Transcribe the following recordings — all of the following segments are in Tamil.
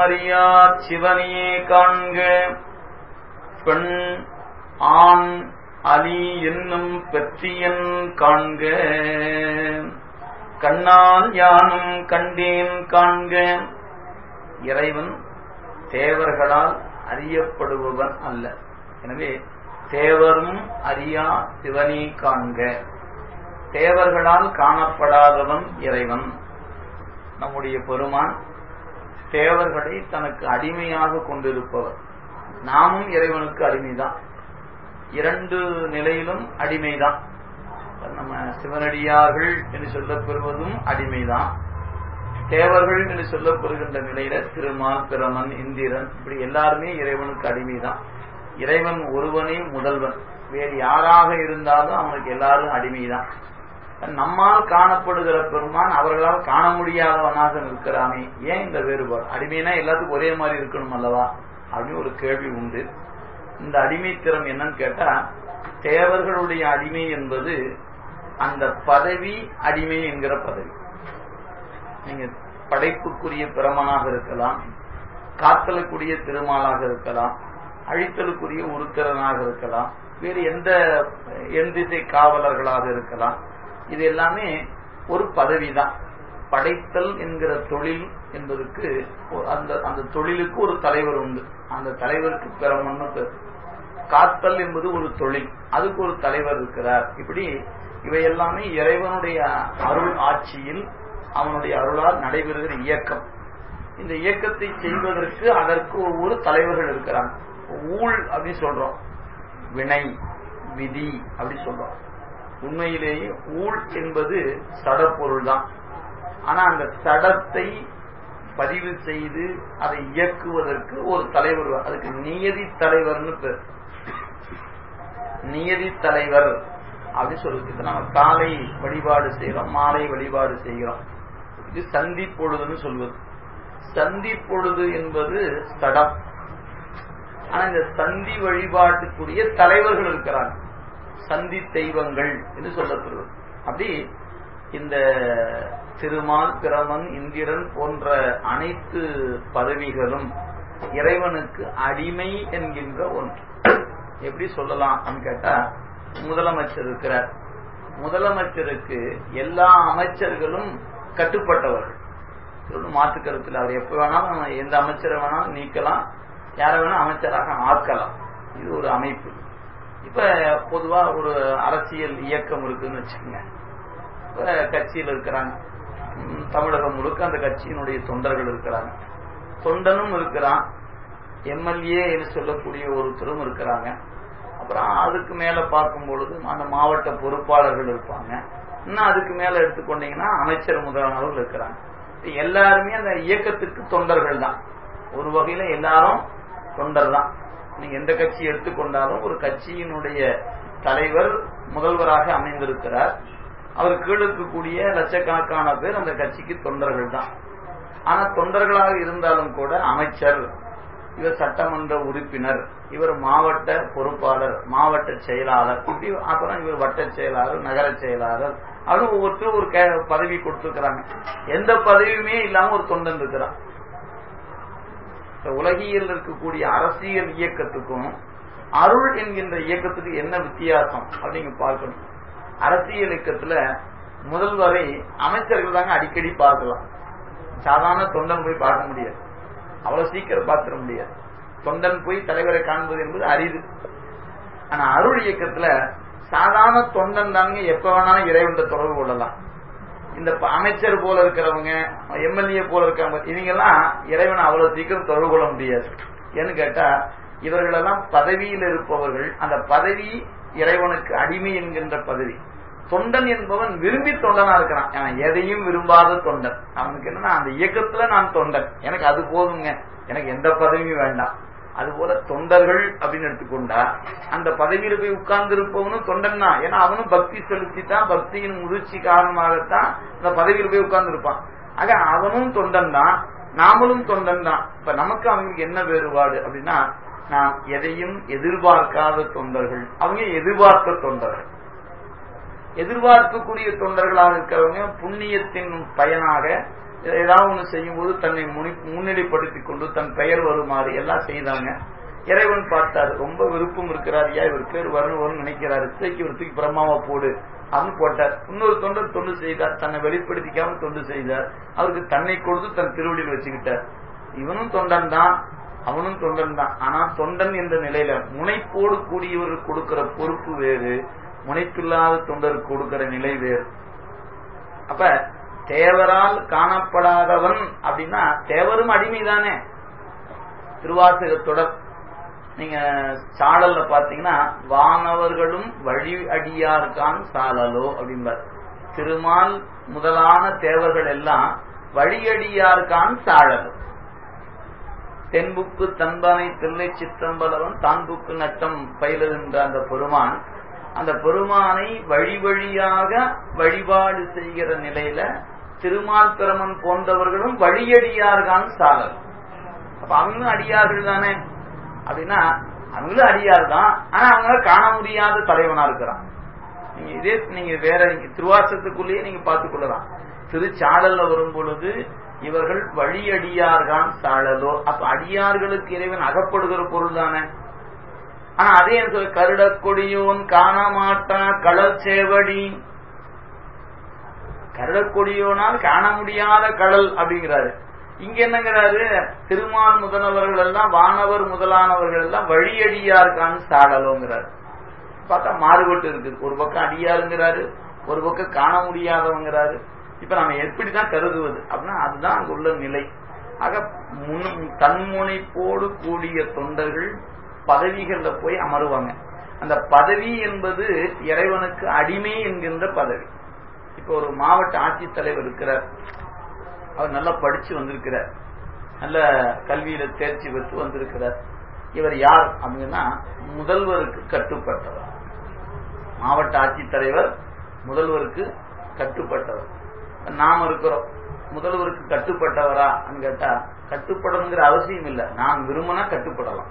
அறியா சிவனையே காண்க பெண் ஆண் அலி என்னும் பெற்றியன் காண்க கண்ணால் யானும் கண்டேன் காண்க இறைவன் தேவர்களால் அறியப்படுபவன் அல்ல எனவே தேவரும் அறியா சிவனே காண்க தேவர்களால் காணப்படாதவன் இறைவன் நம்முடைய பெருமான் தேவர்களை தனக்கு அடிமையாக கொண்டிருப்பவர் நாமும் இறைவனுக்கு அடிமைதான் இரண்டு நிலையிலும் அடிமைதான் நம்ம சிவனடியார்கள் என்று சொல்லப்பெறுவதும் அடிமைதான் தேவர்கள் என்று சொல்லப்பெறுகின்ற நிலையில திருமால் பிரமன் இந்திரன் இப்படி எல்லாருமே இறைவனுக்கு அடிமைதான் இறைவன் ஒருவனே முதல்வன் வேறு யாராக இருந்தாலும் அவனுக்கு எல்லாரும் அடிமைதான் நம்மால் காணப்படுகிற பெருமான் அவர்களால் காண முடியாதவனாக நிற்கிறானே ஏன் இந்த வேறுபாடு அடிமைனா எல்லாத்துக்கும் ஒரே மாதிரி இருக்கணும் அல்லவா அப்படின்னு ஒரு கேள்வி உண்டு இந்த அடிமைத்திறம் என்னன்னு கேட்டா தேவர்களுடைய அடிமை என்பது அந்த பதவி அடிமை என்கிற பதவி நீங்க படைப்புக்குரிய பிரமனாக இருக்கலாம் காத்தலுக்குரிய திருமாலாக இருக்கலாம் அழித்தலுக்குரிய உருத்திரனாக இருக்கலாம் வேறு எந்த என் திசை காவலர்களாக இருக்கலாம் இது எல்லாமே ஒரு பதவி தான் படைத்தல் என்கிற தொழில் என்பதற்கு அந்த அந்த தொழிலுக்கு ஒரு தலைவர் உண்டு அந்த தலைவருக்கு பிரமன்னு பேர் காத்தல் என்பது ஒரு தொழில் அதுக்கு ஒரு தலைவர் இருக்கிறார் இப்படி இவை எல்லாமே இறைவனுடைய அருள் ஆட்சியில் அவனுடைய அருளால் நடைபெறுகிற இயக்கம் இந்த இயக்கத்தை செய்வதற்கு அதற்கு ஒவ்வொரு தலைவர்கள் இருக்கிறாங்க ஊழ் அப்படின்னு சொல்றோம் வினை விதி அப்படி சொல்றோம் உண்மையிலேயே ஊழ் என்பது சடப்பொருள் தான் ஆனா அந்த சடத்தை பதிவு செய்து அதை இயக்குவதற்கு ஒரு தலைவர் அதுக்கு நியதி தலைவர்னு பேர் நியதி தலைவர் அப்படின்னு சொல்லுது நம்ம காலை வழிபாடு செய்யறோம் மாலை வழிபாடு செய்கிறோம் இது சந்தி பொழுதுன்னு சொல்வது சந்தி பொழுது என்பது சடம் ஆனா இந்த சந்தி வழிபாட்டுக்குரிய தலைவர்கள் இருக்கிறாங்க சந்தி தெய்வங்கள் என்று சொல்லப்படுவது அப்படி இந்த திருமால் பிரமன் இந்திரன் போன்ற அனைத்து பதவிகளும் இறைவனுக்கு அடிமை என்கின்ற ஒன்று எப்படி சொல்லலாம் கேட்டா முதலமைச்சர் இருக்கிறார் முதலமைச்சருக்கு எல்லா அமைச்சர்களும் கட்டுப்பட்டவர்கள் மாற்று கருத்தில் அவர் எப்ப வேணாலும் எந்த அமைச்சரை வேணாலும் நீக்கலாம் யாரை வேணா அமைச்சராக ஆக்கலாம் இது ஒரு அமைப்பு இப்ப பொதுவா ஒரு அரசியல் இயக்கம் இருக்குன்னு வச்சுக்கோங்க இப்ப கட்சியில் இருக்கிறாங்க தமிழகம் முழுக்க அந்த கட்சியினுடைய தொண்டர்கள் இருக்கிறாங்க தொண்டனும் இருக்கிறான் எம்எல்ஏ என்று சொல்லக்கூடிய ஒருத்தரும் இருக்கிறாங்க அப்புறம் அதுக்கு மேல பார்க்கும் பொழுது அந்த மாவட்ட பொறுப்பாளர்கள் இருப்பாங்க இன்னும் அதுக்கு மேல எடுத்துக்கொண்டீங்கன்னா அமைச்சர் முதலானவர்கள் இருக்கிறாங்க எல்லாருமே அந்த இயக்கத்துக்கு தொண்டர்கள் தான் ஒரு வகையில எல்லாரும் தொண்டர் தான் நீங்க எந்த கட்சி எடுத்துக்கொண்டாலும் ஒரு கட்சியினுடைய தலைவர் முதல்வராக அமைந்திருக்கிறார் அவர் கீழ் இருக்கக்கூடிய லட்சக்கணக்கான பேர் அந்த கட்சிக்கு தொண்டர்கள் தான் ஆனா தொண்டர்களாக இருந்தாலும் கூட அமைச்சர் இவர் சட்டமன்ற உறுப்பினர் இவர் மாவட்ட பொறுப்பாளர் மாவட்ட செயலாளர் இப்படி அப்புறம் இவர் வட்ட செயலாளர் நகர செயலாளர் அப்படின்னு ஒவ்வொருத்தரும் ஒரு பதவி கொடுத்துருக்கிறாங்க எந்த பதவியுமே இல்லாம ஒரு தொண்டன் இருக்கிறான் உலகியல் இருக்கக்கூடிய அரசியல் இயக்கத்துக்கும் அருள் என்கின்ற இயக்கத்துக்கு என்ன வித்தியாசம் அப்படிங்க பார்க்கணும் அரசியல் இயக்கத்துல முதல்வரை அமைச்சர்கள் தாங்க அடிக்கடி பார்க்கலாம் சாதாரண தொண்டன் போய் பார்க்க முடியாது அவ்வளவு சீக்கிரம் பார்த்துட முடியாது தொண்டன் போய் தலைவரை காண்பது என்பது அரிது ஆனா அருள் இயக்கத்துல சாதாரண தொண்டன் தாங்க எப்ப வேணாலும் இறைவன் தொடர்பு கொள்ளலாம் இந்த அமைச்சர் போல இருக்கிறவங்க எம்எல்ஏ போல இருக்கிறவங்க இவங்க எல்லாம் இறைவனை அவ்வளவு சீக்கிரம் தொடர்பு கொள்ள முடியாது ஏன்னு கேட்டா இவர்களெல்லாம் பதவியில் இருப்பவர்கள் அந்த பதவி இறைவனுக்கு அடிமை என்கின்ற பதவி தொண்டன் என்பவன் விரும்பி தொண்டனா இருக்கிறான் எதையும் விரும்பாத தொண்டன் அவனுக்கு என்னன்னா அந்த இயக்கத்துல நான் தொண்டன் எனக்கு அது போதுங்க எனக்கு எந்த பதவியும் வேண்டாம் அதுபோல தொண்டர்கள் அப்படின்னு எடுத்துக்கொண்டா அந்த பதவியில போய் உட்கார்ந்து இருப்பவனும் தொண்டன் தான் ஏன்னா அவனும் பக்தி செலுத்தி தான் பக்தியின் முதிர்ச்சி காரணமாகத்தான் அந்த பதவியில போய் உட்கார்ந்து இருப்பான் ஆக அவனும் தொண்டன் தான் நாமளும் தொண்டன் தான் இப்ப நமக்கு அவங்களுக்கு என்ன வேறுபாடு அப்படின்னா நாம் எதையும் எதிர்பார்க்காத தொண்டர்கள் அவங்க எதிர்பார்த்த தொண்டர்கள் எதிர்பார்க்கக்கூடிய தொண்டர்களாக இருக்கிறவங்க புண்ணியத்தின் பயனாக ஏதாவது ஒண்ணு செய்யும் போது தன்னை முன்னிலைப்படுத்திக் கொண்டு தன் பெயர் வருமாறு எல்லாம் செய்தாங்க இறைவன் பார்த்தாரு ரொம்ப விருப்பம் இருக்கிறார் ஐயா இவர் பேர் வரணும் வரும்னு நினைக்கிறாரு தூக்கி ஒரு தூக்கி பிரம்மாவை போடு அப்படின்னு போட்டார் இன்னொரு தொண்டர் தொண்டு செய்தார் தன்னை வெளிப்படுத்திக்காம தொண்டு செய்தார் அவருக்கு தன்னை கொடுத்து தன் திருவடியில் வச்சுக்கிட்டார் இவனும் தொண்டன் தான் அவனும் தொண்டன் தான் ஆனா தொண்டன் என்ற நிலையில முனைப்போடு கூடியவர்கள் கொடுக்கிற பொறுப்பு வேறு முனைப்பில்லாத தொண்டருக்கு கொடுக்கிற நிலை வேறு அப்ப தேவரால் காணப்படாதவன் அப்படின்னா தேவரும் அடிமைதானே திருவாசக தொடர் நீங்க சாடல்ல பாத்தீங்கன்னா வானவர்களும் வழி அடியார்கான் சாலலோ அப்படின்பார் திருமால் முதலான தேவர்கள் எல்லாம் வழியடியார்கான் சாழலோ தென்புக்கு தன்பனை தில்லை சிற்றம்பலவன் தான்புக்கு நட்டம் பயிலுகின்ற அந்த பெருமான் அந்த பெருமானை வழி வழியாக வழிபாடு செய்கிற நிலையில திருமால் பிரமன் போன்றவர்களும் வழியடியார்கான் சாலல் அப்ப அவங்களும் அடியார்கள் தானே அப்படின்னா அவங்களும் அடியார் தான் ஆனா அவங்க காண முடியாத தலைவனா இருக்கிறான் நீங்க இதே நீங்க வேற திருவாசத்துக்குள்ளேயே நீங்க பார்த்துக் கொள்ளலாம் திருச்சாடல்ல வரும் பொழுது இவர்கள் வழியடியார்கான் சாழலோ அப்ப அடியார்களுக்கு இறைவன் அகப்படுகிற பொருள் தானே ஆனா அதே சொல்லி கருட கொடியோன் காண மாட்டா கடல் சேவடி கருட கொடியோனால் காண முடியாத கடல் அப்படிங்கிறாரு இங்க என்னங்கிறாரு திருமால் முதல்வர்கள் எல்லாம் வானவர் முதலானவர்கள் எல்லாம் வழியடியார்கான் சாடலோங்கிறாரு பார்த்தா மாறுபட்டு இருக்குது ஒரு பக்கம் அடியாருங்கிறாரு ஒரு பக்கம் காண முடியாதவங்கிறாரு இப்ப நம்ம எப்படிதான் கருதுவது அப்படின்னா அதுதான் அங்க உள்ள நிலை ஆக தன்முனைப்போடு கூடிய தொண்டர்கள் பதவிகள்ல போய் அமருவாங்க அந்த பதவி என்பது இறைவனுக்கு அடிமை என்கின்ற பதவி இப்ப ஒரு மாவட்ட ஆட்சித்தலைவர் இருக்கிறார் அவர் நல்லா படிச்சு வந்திருக்கிறார் நல்ல கல்வியில தேர்ச்சி பெற்று வந்திருக்கிறார் இவர் யார் அப்படின்னா முதல்வருக்கு கட்டுப்பட்டவர் மாவட்ட ஆட்சித்தலைவர் முதல்வருக்கு கட்டுப்பட்டவர் நாம இருக்கிறோம் முதல்வருக்கு கட்டுப்பட்டவரா கேட்டா கட்டுப்படணுங்கிற அவசியம் இல்லை நான் விரும்பினா கட்டுப்படலாம்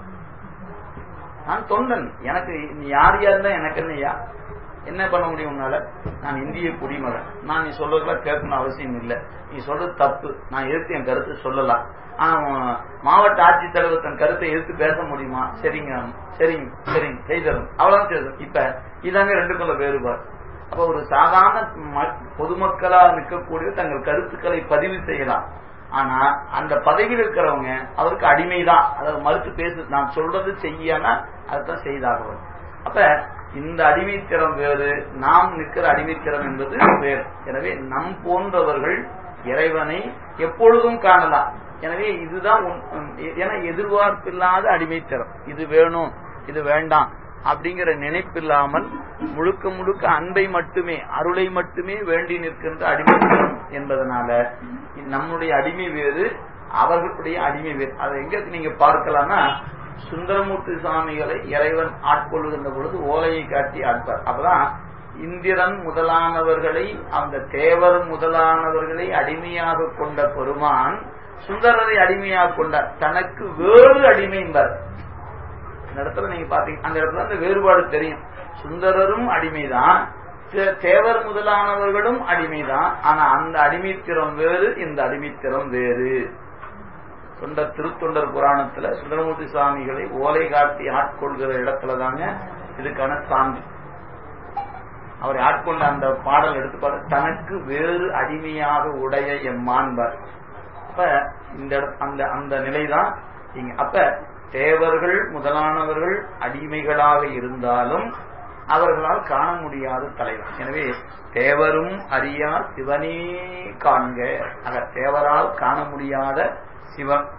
நான் தொண்டன் எனக்கு யார் யார் தான் எனக்கு என்னையா என்ன பண்ண முடியும் உன்னால நான் இந்திய குடிமகன் நான் நீ சொல்றதுலாம் கேட்கணும் அவசியம் இல்லை நீ சொல்றது தப்பு நான் எதிர்த்து என் கருத்து சொல்லலாம் ஆனா மாவட்ட ஆட்சித்தலைவர் தன் கருத்தை எதிர்த்து பேச முடியுமா சரிங்க சரிங்க சரிங்க செய்தரும் அவ்வளவுதான் செய்தரும் இப்ப இதாங்க ரெண்டுக்குள்ள வேறுபாடு அப்ப ஒரு சாதாரண பொதுமக்களா நிற்கக்கூடிய தங்கள் கருத்துக்களை பதிவு செய்யலாம் ஆனா அந்த பதவியில் இருக்கிறவங்க அவருக்கு அடிமைதான் அதாவது மறுத்து பேசு நான் சொல்றது செய்யனா அதுதான் செய்தாகணும் அப்ப இந்த அடிமைத்திறம் வேறு நாம் நிற்கிற அடிமைத்திறம் என்பது வேறு எனவே நம் போன்றவர்கள் இறைவனை எப்பொழுதும் காணலாம் எனவே இதுதான் என எதிர்பார்ப்பில்லாத அடிமைத்திறம் இது வேணும் இது வேண்டாம் அப்படிங்கிற நினைப்பில்லாமல் முழுக்க முழுக்க அன்பை மட்டுமே அருளை மட்டுமே வேண்டி நிற்கின்ற அடிமைத்திறம் என்பதனால நம்முடைய அடிமை வேறு அவர்களுடைய அடிமை வேறு அதை எங்க நீங்க பார்க்கலாம்னா சுந்தரமூர்த்தி சுவாமிகளை இறைவன் ஆட்கொள்ளுகின்ற பொழுது ஓலையை காட்டி ஆட்பார் அப்பதான் இந்திரன் முதலானவர்களை அந்த தேவர் முதலானவர்களை அடிமையாக கொண்ட பெருமான் சுந்தரரை அடிமையாக கொண்டார் தனக்கு வேறு அடிமை என்பார் இந்த இடத்துல நீங்க பாத்தீங்க அந்த இடத்துல அந்த வேறுபாடு தெரியும் சுந்தரரும் அடிமைதான் தேவர் முதலானவர்களும் அடிமைதான் ஆனா அந்த அடிமைத்திறம் வேறு இந்த அடிமைத்திறம் வேறு சொந்த திருத்தொண்டர் புராணத்துல சுந்தரமூர்த்தி சுவாமிகளை ஓலை காட்டி ஆட்கொள்கிற இடத்துல தாங்க இதுக்கான சான்று அவரை ஆட்கொண்ட அந்த பாடல் எடுத்து பார்த்து தனக்கு வேறு அடிமையாக உடைய எம்மான்பார் அப்ப இந்த அந்த அந்த நிலைதான் இங்க அப்ப தேவர்கள் முதலானவர்கள் அடிமைகளாக இருந்தாலும் அவர்களால் காண முடியாத தலைவர் எனவே தேவரும் அறியார் சிவனே காண்க ஆக தேவரால் காண முடியாத சிவன்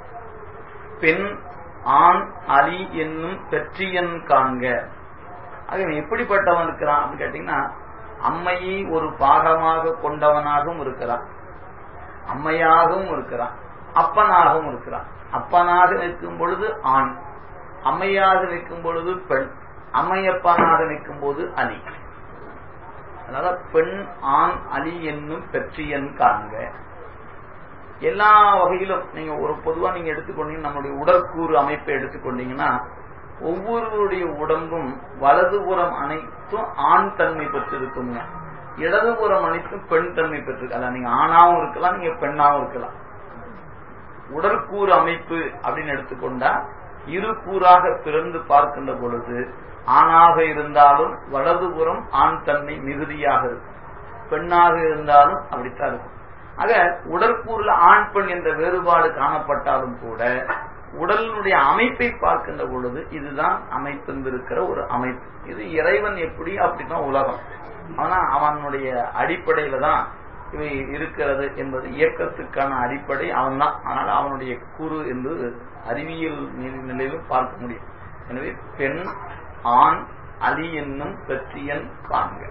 பெண் ஆண் அலி என்னும் பெற்றியன் காண்க ஆக எப்படிப்பட்டவன் இருக்கிறான் அப்படின்னு கேட்டீங்கன்னா அம்மையை ஒரு பாகமாக கொண்டவனாகவும் இருக்கிறான் அம்மையாகவும் இருக்கிறான் அப்பனாகவும் இருக்கிறான் அப்பனாக நிற்கும் பொழுது ஆண் அம்மையாக நிற்கும் பொழுது பெண் அம்மையப்பனாக நிற்கும் போது அலி அதனால பெண் ஆண் அலி என்னும் பெற்றியன் காண்க எல்லா வகையிலும் நீங்க ஒரு பொதுவா நீங்க எடுத்துக்கொண்டீங்க நம்முடைய உடற்கூறு அமைப்பை எடுத்துக்கொண்டீங்கன்னா ஒவ்வொருவருடைய உடம்பும் வலதுபுறம் அனைத்தும் ஆண் தன்மை பெற்றிருக்குங்க இடதுபுறம் அனைத்தும் பெண் தன்மை பெற்றிருக்கு அதான் நீங்க ஆணாவும் இருக்கலாம் நீங்க பெண்ணாவும் இருக்கலாம் உடற்கூறு அமைப்பு அப்படின்னு எடுத்துக்கொண்டா இரு கூறாக பிறந்து பார்க்கின்ற பொழுது ஆணாக இருந்தாலும் வலதுபுறம் ஆண் தன்மை மிகுதியாக இருக்கும் பெண்ணாக இருந்தாலும் அப்படித்தான் இருக்கும் ஆக உடற்கூறுல ஆண் பெண் என்ற வேறுபாடு காணப்பட்டாலும் கூட உடலினுடைய அமைப்பை பார்க்கின்ற பொழுது இதுதான் அமைத்திருந்திருக்கிற ஒரு அமைப்பு இது இறைவன் எப்படி அப்படிதான் உலகம் ஆனா அவனுடைய அடிப்படையில தான் இவை இருக்கிறது என்பது இயக்கத்துக்கான அடிப்படை அவன் தான் ஆனால் அவனுடைய கூறு என்று அறிவியல் நிலையிலும் பார்க்க முடியும் எனவே பெண் ஆண் அலி என்னும் பெற்றியன் காண்க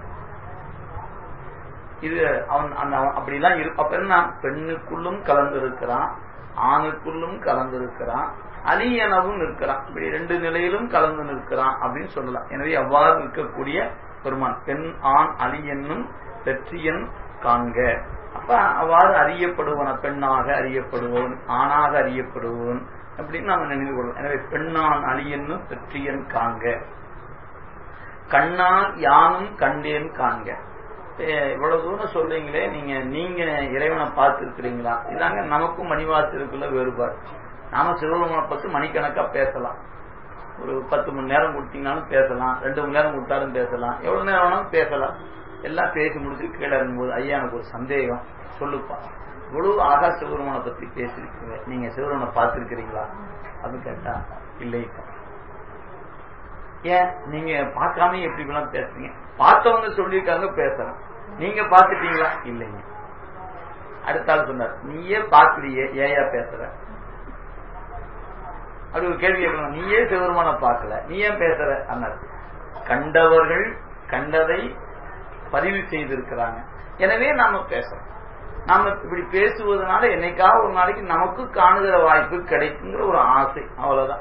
இது அவன் அந்த அப்படிலாம் இரு அப்ப என்ன பெண்ணுக்குள்ளும் கலந்திருக்கிறான் ஆணுக்குள்ளும் கலந்திருக்கிறான் அலி எனவும் நிற்கிறான் இப்படி ரெண்டு நிலையிலும் கலந்து நிற்கிறான் அப்படின்னு சொல்லலாம் எனவே அவ்வாறு இருக்கக்கூடிய பெருமான் பெண் ஆண் அலி என்னும் பெற்றியன் காண்க அப்ப அவ்வாறு அறியப்படுவன பெண்ணாக அறியப்படுபவன் ஆணாக அறியப்படுபவன் அப்படின்னு நாம நினைவு கொள்வோம் எனவே பெண்ணான் அலி என்னும் பெற்றியன் காண்க கண்ணால் யானும் கண்டேன் காண்க இவ்வளவு தூரம் சொல்றீங்களே நீங்க நீங்க இறைவனை பார்த்திருக்கிறீங்களா இதாங்க நமக்கும் மணிவாசலுக்குள்ள வேறுபாடு நாம சிவபெருமனை பத்தி மணிக்கணக்கா பேசலாம் ஒரு பத்து மணி நேரம் கொடுத்தீங்கன்னாலும் பேசலாம் ரெண்டு மணி நேரம் கொடுத்தாலும் பேசலாம் எவ்வளவு நேரம் வேணாலும் பேசலாம் எல்லாம் பேசி முடிச்சு கீழே இறங்கும்போது ஐயா எனக்கு ஒரு சந்தேகம் சொல்லுப்பா இவ்வளவு ஆகா சிவபெருமனை பத்தி பேசிருக்கீங்க நீங்க சிவபெருமனை பார்த்திருக்கிறீங்களா அப்படின்னு கேட்டா இல்லைப்பா ஏன் நீங்க பார்க்காம எப்படி இப்படிலாம் பேசுறீங்க பார்த்தவங்க சொல்லியிருக்காங்க பேசுறேன் நீங்க பாத்துட்டீங்களா இல்லைங்க அடுத்த ஆள் சொன்னார் நீயே பாக்குறியே ஏயா பேசுற அப்படி ஒரு கேள்வி கேட்கணும் நீயே சிவருமான பார்க்கல நீ ஏன் பேசுற அண்ணார் கண்டவர்கள் கண்டதை பதிவு செய்திருக்கிறாங்க எனவே நாம பேசுறோம் நாம இப்படி பேசுவதனால என்னைக்காவது ஒரு நாளைக்கு நமக்கு காணுகிற வாய்ப்பு கிடைக்குங்கிற ஒரு ஆசை அவ்வளவுதான்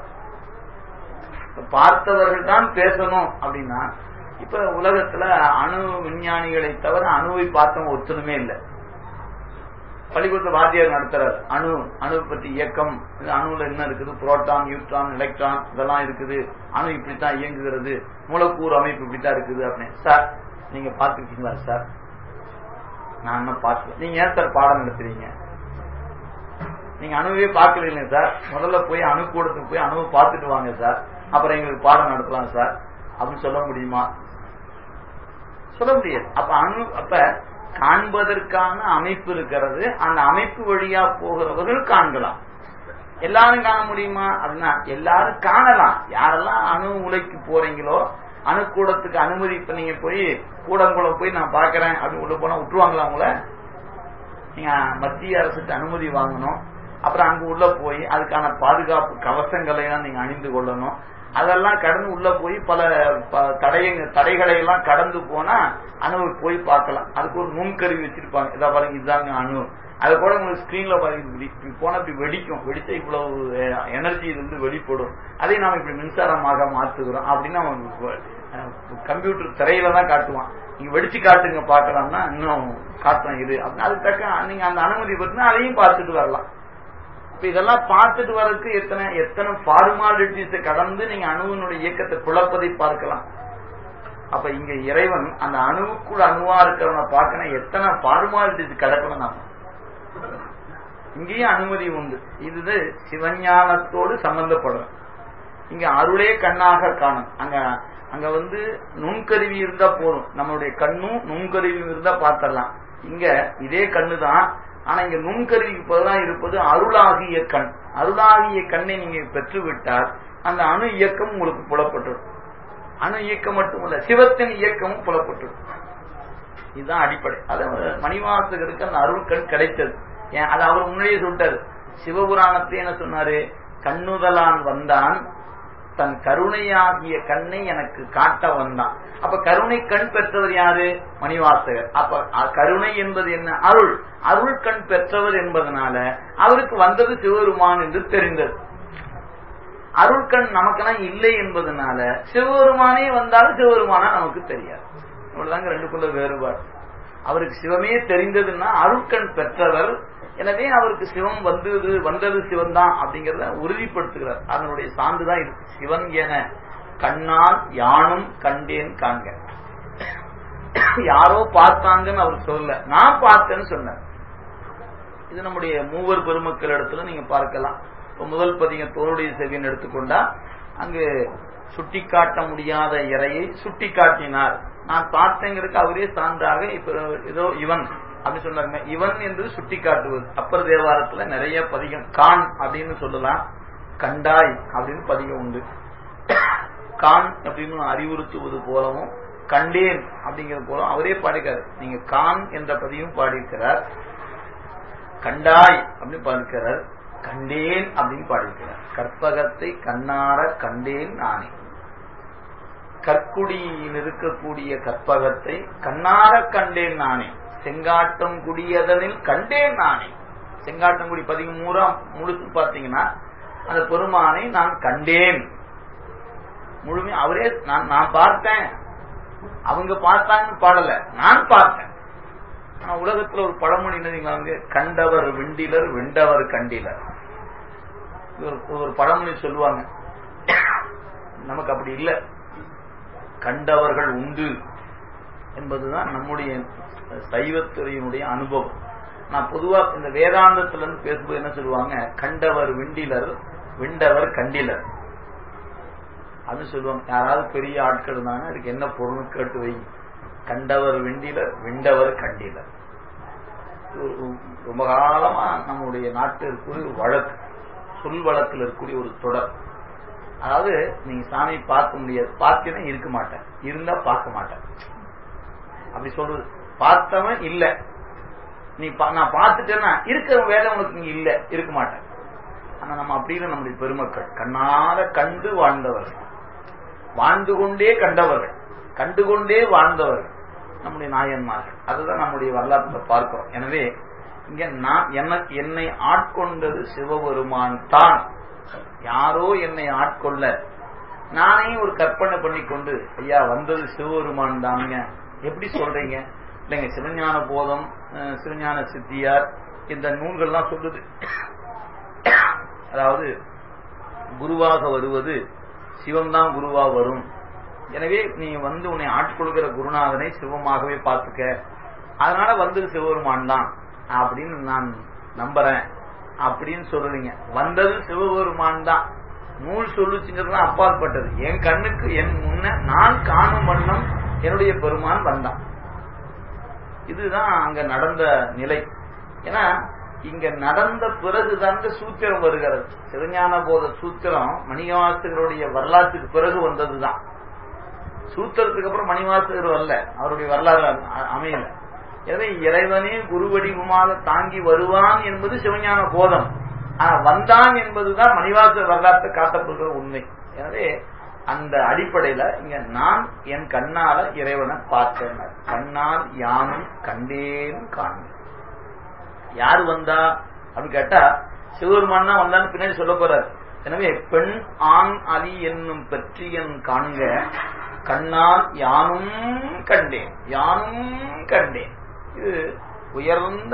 பார்த்தவர்கள் தான் பேசணும் அப்படின்னா இப்ப உலகத்துல அணு விஞ்ஞானிகளை தவிர அணுவை பார்த்தவங்க ஒத்துணுமே இல்லை பள்ளிக்கூடத்தில் வாத்தியார் நடத்துறாரு அணு அணு பத்தி இயக்கம் அணுல என்ன இருக்குது புரோட்டான் நியூட்ரான் எலக்ட்ரான் இதெல்லாம் இருக்குது அணு இப்படித்தான் இயங்குகிறது மூலக்கூறு அமைப்பு இப்படித்தான் இருக்குது அப்படின்னு சார் நீங்க பாத்துருக்கீங்களா சார் நான் என்ன பார்க்கல நீங்க ஏன் சார் பாடம் நடத்துறீங்க நீங்க அணுவே பார்க்கல சார் முதல்ல போய் அணு கூடத்துக்கு போய் அணுவை பார்த்துட்டு வாங்க சார் அப்புறம் எங்களுக்கு பாடம் நடத்தலாம் சார் அப்படின்னு சொல்ல முடியுமா சொல்ல முடியாது அப்ப அணு அப்ப காண்பதற்கான அமைப்பு இருக்கிறது அந்த அமைப்பு வழியா போகிறவர்கள் காண்கலாம் எல்லாரும் காண முடியுமா அப்படின்னா எல்லாரும் காணலாம் யாரெல்லாம் அணு உலைக்கு போறீங்களோ அணுக்கூடத்துக்கு அனுமதி இப்ப நீங்க போய் கூடங்குளம் போய் நான் பாக்குறேன் அப்படின்னு உள்ள போனா விட்டுருவாங்களா உங்களை நீங்க மத்திய அரசுக்கு அனுமதி வாங்கணும் அப்புறம் அங்க உள்ள போய் அதுக்கான பாதுகாப்பு கவசங்களை எல்லாம் நீங்க அணிந்து கொள்ளணும் அதெல்லாம் கடந்து உள்ள போய் பல தடைய தடைகளை எல்லாம் கடந்து போனா அணுவை போய் பார்க்கலாம் அதுக்கு ஒரு நுண்கருவி வச்சிருப்பாங்க இதா பாருங்க இதுதாங்க அணு அது கூட உங்களுக்கு ஸ்கிரீன்ல பாருங்க இப்படி போனா இப்படி வெடிக்கும் வெடிச்சா இவ்வளவு எனர்ஜி இது வந்து வெளிப்படும் அதை நாம இப்படி மின்சாரமாக மாத்துக்கிறோம் அப்படின்னு கம்ப்யூட்டர் திரையில தான் காட்டுவான் நீங்க வெடிச்சு காட்டுங்க பாக்கலாம்னா இன்னும் காட்டுறோம் இது அப்படின்னு அதுக்கு தக்க நீங்க அந்த அனுமதி பத்தினா அதையும் பார்த்துட்டு வரலாம் இப்ப இதெல்லாம் பார்த்துட்டு வரதுக்கு எத்தனை எத்தனை ஃபார்மாலிட்டிஸ் கடந்து நீங்க அணுவினுடைய இயக்கத்தை குழப்பதை பார்க்கலாம் அப்ப இங்க இறைவன் அந்த அணுவுக்குள் அணுவா இருக்கிறவனை பார்க்கணும் எத்தனை ஃபார்மாலிட்டிஸ் கிடக்கணும் நாம இங்கேயும் அனுமதி உண்டு இது சிவஞானத்தோடு சம்பந்தப்படும் இங்க அருளே கண்ணாக காணும் அங்க அங்க வந்து நுண்கருவி இருந்தா போதும் நம்மளுடைய கண்ணும் நுண்கருவி இருந்தா பார்த்தரலாம் இங்க இதே கண்ணு தான் ஆனா இங்க நுண்கருவிக்கு பதிலாக இருப்பது அருளாகிய கண் அருளாகிய கண்ணை நீங்க பெற்றுவிட்டால் அந்த அணு இயக்கம் உங்களுக்கு புலப்பட்டுடும் அணு இயக்கம் மட்டுமல்ல சிவத்தின் இயக்கமும் புலப்பட்டுடும் இதுதான் அடிப்படை அது மணிவாசகருக்கு அந்த அருள் கண் கிடைத்தது ஏன் அது அவர் முன்னாடியே சொல்லிட்டாரு சிவபுராணத்தை என்ன சொன்னாரு கண்ணுதலான் வந்தான் தன் கருணையாகிய கண்ணை எனக்கு காட்ட வந்தான் அப்ப கருணை கண் பெற்றவர் யாரு மணிவாசகர் அப்ப கருணை என்பது என்ன அருள் அருள் கண் பெற்றவர் என்பதனால அவருக்கு வந்தது சிவபெருமான் என்று தெரிந்தது அருள் கண் நமக்கெல்லாம் இல்லை என்பதனால சிவபெருமானே வந்தாலும் சிவபெருமானா நமக்கு தெரியாது இவ்வளவுதாங்க ரெண்டுக்குள்ள வேறுபாடு அவருக்கு சிவமே தெரிந்ததுன்னா அருட்கண் பெற்றவர் எனவே அவருக்கு சிவம் வந்தது வந்தது சிவன் தான் அப்படிங்கறத உறுதிப்படுத்துகிறார் அதனுடைய சான்றுதான் இது சிவன் என கண்ணால் யானும் கண்டேன் காண்க யாரோ பார்த்தாங்கன்னு அவர் சொல்லல நான் பார்த்தேன்னு சொன்னார் இது நம்முடைய மூவர் பெருமக்கள் இடத்துல நீங்க பார்க்கலாம் இப்ப முதல் பதிங்க தோருடைய செவின்னு எடுத்துக்கொண்டா அங்கு சுட்டி காட்ட முடியாத இறையை சுட்டி காட்டினார் நான் பார்த்தேங்கிறதுக்கு அவரே சான்றாக இப்ப ஏதோ இவன் அப்படின்னு சொன்னாங்க இவன் என்று சுட்டி காட்டுவது அப்பர் தேவாரத்துல நிறைய பதிகம் கான் அப்படின்னு சொல்லலாம் கண்டாய் அப்படின்னு பதிகம் உண்டு கான் அப்படின்னு அறிவுறுத்துவது போலவும் கண்டேன் அப்படிங்கிறது போல அவரே பாடிக்கிறார் நீங்க கான் என்ற பதிவும் பாடியிருக்கிறார் கண்டாய் அப்படின்னு பாடிக்கிறார் கண்டேன் அப்படின்னு பாடியிருக்கிறார் கற்பகத்தை கண்ணார கண்டேன் நானே கற்குடியில் இருக்கக்கூடிய கற்பகத்தை கண்ணார கண்டேன் நானே செங்காட்டம் குடியதனில் கண்டேன் நானே செங்காட்டங்குடி பதிமூறா முழுசு பார்த்தீங்கன்னா அந்த பெருமானை நான் கண்டேன் முழுமை அவரே நான் நான் பார்த்தேன் அவங்க பார்த்தாங்கன்னு பாடல நான் பார்த்தேன் ஆனா உலகத்துல ஒரு பழமொழி என்னது கண்டவர் விண்டிலர் வெண்டவர் கண்டிலர் ஒரு பழமொழி சொல்லுவாங்க நமக்கு அப்படி இல்லை கண்டவர்கள் உண்டு என்பதுதான் நம்முடைய சைவத்துறையினுடைய அனுபவம் நான் பொதுவா இந்த வேதாந்தத்துல இருந்து பேசும்போது என்ன சொல்லுவாங்க கண்டவர் விண்டிலர் விண்டவர் கண்டிலர் அது சொல்லுவாங்க யாராவது பெரிய ஆட்கள் இருந்தாங்க அதுக்கு என்ன பொருள் கேட்டு வை கண்டவர் விண்டிலர் விண்டவர் கண்டிலர் ரொம்ப காலமா நம்முடைய நாட்டில் இருக்கக்கூடிய ஒரு வழக்கு சொல் வழக்கில் இருக்கக்கூடிய ஒரு தொடர் அதாவது நீங்க சாமி பார்க்க முடியாது பார்த்தேன்னா இருக்க மாட்டேன் இருந்தா பார்க்க மாட்டேன் அப்படி சொல்றது பார்த்தவன் இல்ல நீ நான் பார்த்துட்டேன்னா இருக்கிற வேலை உனக்கு இங்க இல்ல இருக்க மாட்டேன் ஆனா நம்ம அப்படின்னு நம்முடைய பெருமக்கள் கண்ணால கண்டு வாழ்ந்தவர்கள் வாழ்ந்து கொண்டே கண்டவர்கள் கண்டுகொண்டே வாழ்ந்தவர்கள் நம்முடைய நாயன்மார்கள் அதுதான் நம்முடைய வரலாற்றுல பார்க்கிறோம் எனவே இங்க நான் எனக்கு என்னை ஆட்கொண்டது சிவபெருமான் தான் யாரோ என்னை ஆட்கொள்ள நானே ஒரு கற்பனை பண்ணி கொண்டு ஐயா வந்தது சிவபெருமான் தாங்க எப்படி சொல்றீங்க இல்லைங்க சிவஞான போதம் சிவஞான சித்தியார் இந்த நூல்கள்லாம் சொல்லுது அதாவது குருவாக வருவது சிவம்தான் குருவா வரும் எனவே நீ வந்து உன்னை ஆட்கொள்கிற குருநாதனை சிவமாகவே பார்த்துக்க அதனால வந்தது சிவபெருமான் தான் அப்படின்னு நான் நம்புறேன் அப்படின்னு சொல்றீங்க வந்தது சிவபெருமான் தான் நூல் சொல்லுச்சுங்கிறது அப்பாற்பட்டது என் கண்ணுக்கு என் முன்ன நான் காணும் வண்ணம் என்னுடைய பெருமான் வந்தான் இதுதான் அங்க நடந்த நிலை ஏன்னா இங்க நடந்த பிறகுதான் சூத்திரம் வருகிறது சிவஞான போத சூத்திரம் மணிவாசகருடைய வரலாற்றுக்கு பிறகு வந்ததுதான் சூத்திரத்துக்கு அப்புறம் மணிவாசகர் வரல அவருடைய வரலாறு அமையல எனவே இறைவனே குரு வடிவமாக தாங்கி வருவான் என்பது சிவஞான போதம் ஆனா வந்தான் என்பதுதான் மணிவாசகர் வரலாற்று காட்டப்படுகிற உண்மை எனவே அந்த அடிப்படையில இங்க நான் என் கண்ணால இறைவனை பார்த்தேன் கண்ணால் யானும் கண்டேன் காண்பேன் யாரு வந்தா அப்படின்னு கேட்டா சிவபெருமான் தான் வந்தான்னு பின்னாடி சொல்ல போறார் எனவே பெண் ஆண் அலி என்னும் பற்றியன் காண்க கண்ணால் யானும் கண்டேன் யானும் கண்டேன் இது உயர்ந்த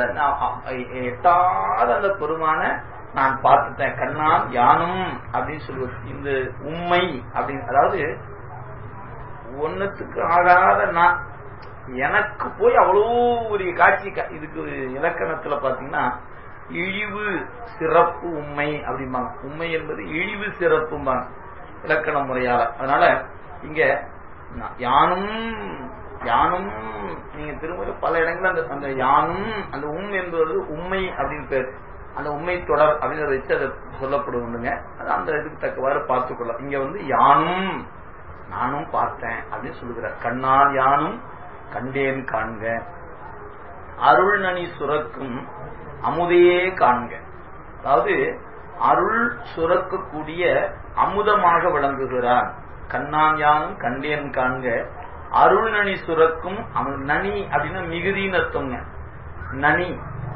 எட்டாத அந்த பெருமான நான் பார்த்துட்டேன் கண்ணால் யானும் அப்படின்னு சொல்லுவது இந்த உண்மை அப்படின்னு அதாவது ஒன்னுத்துக்கு ஆகாத நான் எனக்கு போய் அவ்வளோ ஒரு காட்சி இதுக்கு இலக்கணத்துல பாத்தீங்கன்னா இழிவு சிறப்பு உண்மை அப்படிம்பாங்க உண்மை என்பது இழிவு சிறப்பும்பாங்க இலக்கண முறையால அதனால இங்க யானும் யானும் நீங்க திரும்ப பல இடங்கள்ல அந்த அந்த யானும் அந்த உம் என்பது உண்மை அப்படின்னு பேர் அந்த உண்மை தொடர் அப்படின்னு வச்சு அதை சொல்லப்படுவதுங்க அது அந்த இதுக்கு தக்கவாறு பார்த்துக்கொள்ள இங்க வந்து யானும் நானும் பார்த்தேன் அப்படின்னு சொல்லுகிறார் கண்ணால் யானும் கண்டேன் காண்க அருள்நனி சுரக்கும் அமுதையே காண்க அதாவது அருள் சுரக்கக்கூடிய அமுதமாக விளங்குகிறான் கண்ணான் யானும் கண்டேன் காண்க அருள்நனி சுரக்கும் நனி அப்படின்னா மிகுதின்னு அர்த்தங்க நனி